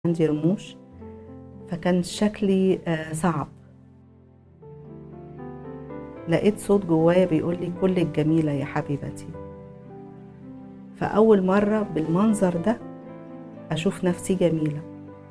عندي رموش فكان شكلي آه، صعب لقيت صوت جوايا بيقول لي كلك جميلة يا حبيبتي فأول مرة بالمنظر ده أشوف نفسي جميلة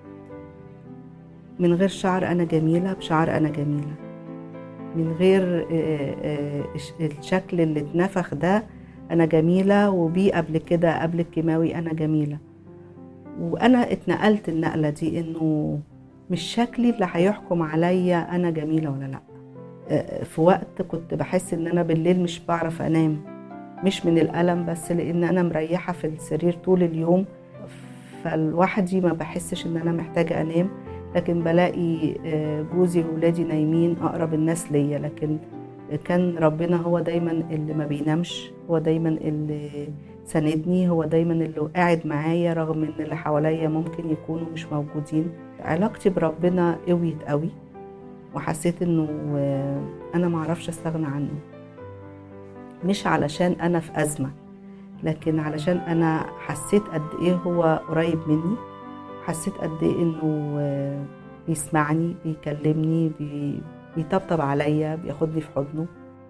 من غير شعر أنا جميلة بشعر أنا جميلة من غير آه، آه، الشكل اللي اتنفخ ده أنا جميلة وبيه قبل كده قبل الكيماوي أنا جميلة وأنا اتنقلت النقلة دي إنه مش شكلي اللي هيحكم عليا أنا جميلة ولا لأ آه، في وقت كنت بحس إن أنا بالليل مش بعرف أنام مش من الألم بس لأن أنا مريحة في السرير طول اليوم فلوحدي ما بحسش إن أنا محتاجة أنام لكن بلاقي آه، جوزي وولادي نايمين أقرب الناس ليا لكن كان ربنا هو دايما اللي ما بينامش هو دايما اللي ساندني هو دايما اللي قاعد معايا رغم ان اللي حواليا ممكن يكونوا مش موجودين علاقتي بربنا قويت قوي وحسيت انه آه، انا معرفش استغنى عنه مش علشان انا في ازمه لكن علشان انا حسيت قد ايه هو قريب مني حسيت قد ايه انه آه، بيسمعني بيكلمني بي... بيطبطب عليا بياخدني في حضنه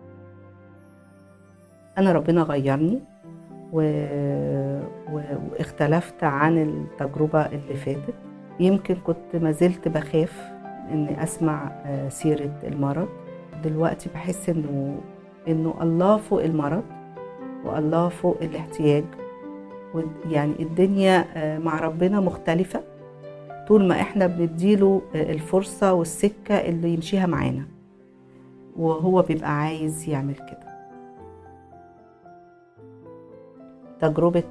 انا ربنا غيرني و... و... واختلفت عن التجربه اللي فاتت يمكن كنت ما زلت بخاف اني اسمع آه، سيره المرض دلوقتي بحس انه انه الله فوق المرض والله فوق الاحتياج و- يعني الدنيا آه، مع ربنا مختلفه طول ما احنا بنديله آه، الفرصه والسكه اللي يمشيها معانا وهو بيبقى عايز يعمل كده تجربة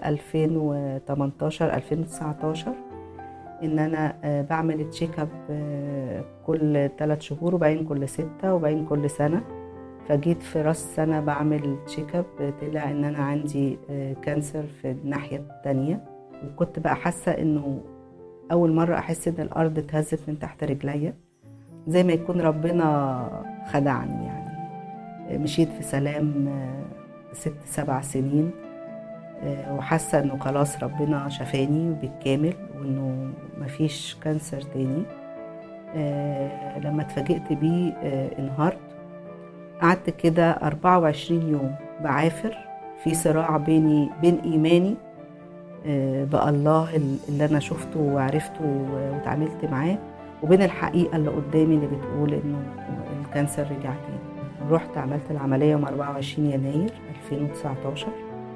2018 2019 ان انا آه، بعمل تشيك اب آه، كل ثلاث شهور وبعدين كل ستة وبعدين كل سنة فجيت في راس سنة بعمل تشيك اب طلع ان انا عندي آه، كانسر في الناحية التانية وكنت بقى حاسة انه اول مرة احس ان الارض اتهزت من تحت رجليا زي ما يكون ربنا خدعني يعني آه، مشيت في سلام آه، ست سبع سنين آه، وحاسه انه خلاص ربنا شفاني بالكامل وانه مفيش كانسر تاني آه، لما اتفاجئت بيه آه، انهارت قعدت كده 24 يوم بعافر في صراع بيني بين ايماني آه، بالله اللي انا شفته وعرفته و- واتعاملت معاه وبين الحقيقه اللي قدامي اللي بتقول انه الكانسر رجع تاني رحت عملت العمليه يوم 24 يناير 2019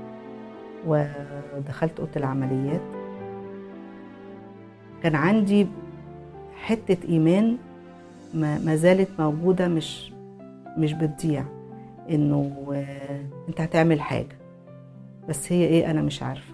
ودخلت اوضه العمليات كان عندي حته ايمان ما ما زالت موجوده مش مش بتضيع انه آه، انت هتعمل حاجه بس هي ايه انا مش عارفه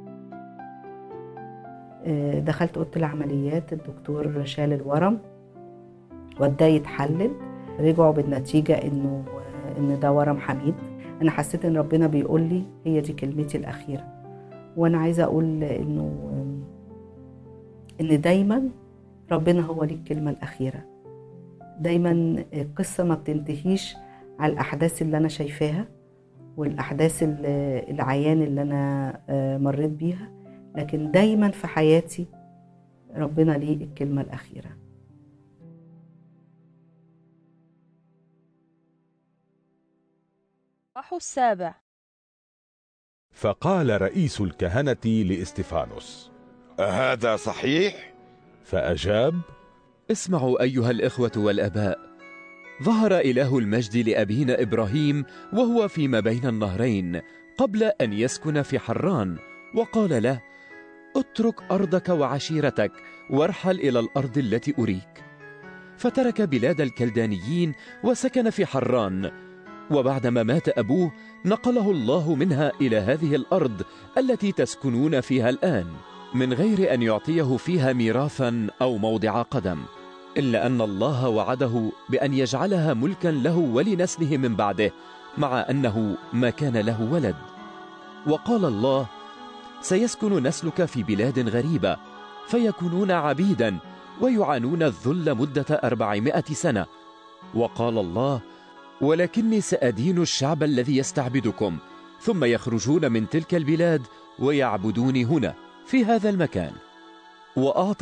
آه، دخلت اوضه العمليات الدكتور شال الورم وداه يتحلل رجعوا بالنتيجه انه آه، ان ده ورم حميد انا حسيت ان ربنا بيقول لي هي دي كلمتي الاخيره وانا عايزه اقول انه ان دايما ربنا هو ليه الكلمه الاخيره دايما القصه ما بتنتهيش على الاحداث اللي انا شايفاها والاحداث ال- العيان اللي انا آه، مريت بيها لكن دايما في حياتي ربنا ليه الكلمه الاخيره الإصحاح السابع فقال رئيس الكهنة لاستفانوس أهذا صحيح؟ فأجاب اسمعوا أيها الإخوة والأباء ظهر إله المجد لأبينا إبراهيم وهو فيما بين النهرين قبل أن يسكن في حران وقال له اترك أرضك وعشيرتك وارحل إلى الأرض التي أريك فترك بلاد الكلدانيين وسكن في حران وبعدما مات أبوه نقله الله منها إلى هذه الأرض التي تسكنون فيها الآن من غير أن يعطيه فيها ميراثا أو موضع قدم إلا أن الله وعده بأن يجعلها ملكا له ولنسله من بعده مع أنه ما كان له ولد وقال الله سيسكن نسلك في بلاد غريبة فيكونون عبيدا ويعانون الذل مدة أربعمائة سنة وقال الله ولكني سأدين الشعب الذي يستعبدكم ثم يخرجون من تلك البلاد ويعبدوني هنا في هذا المكان وأعطى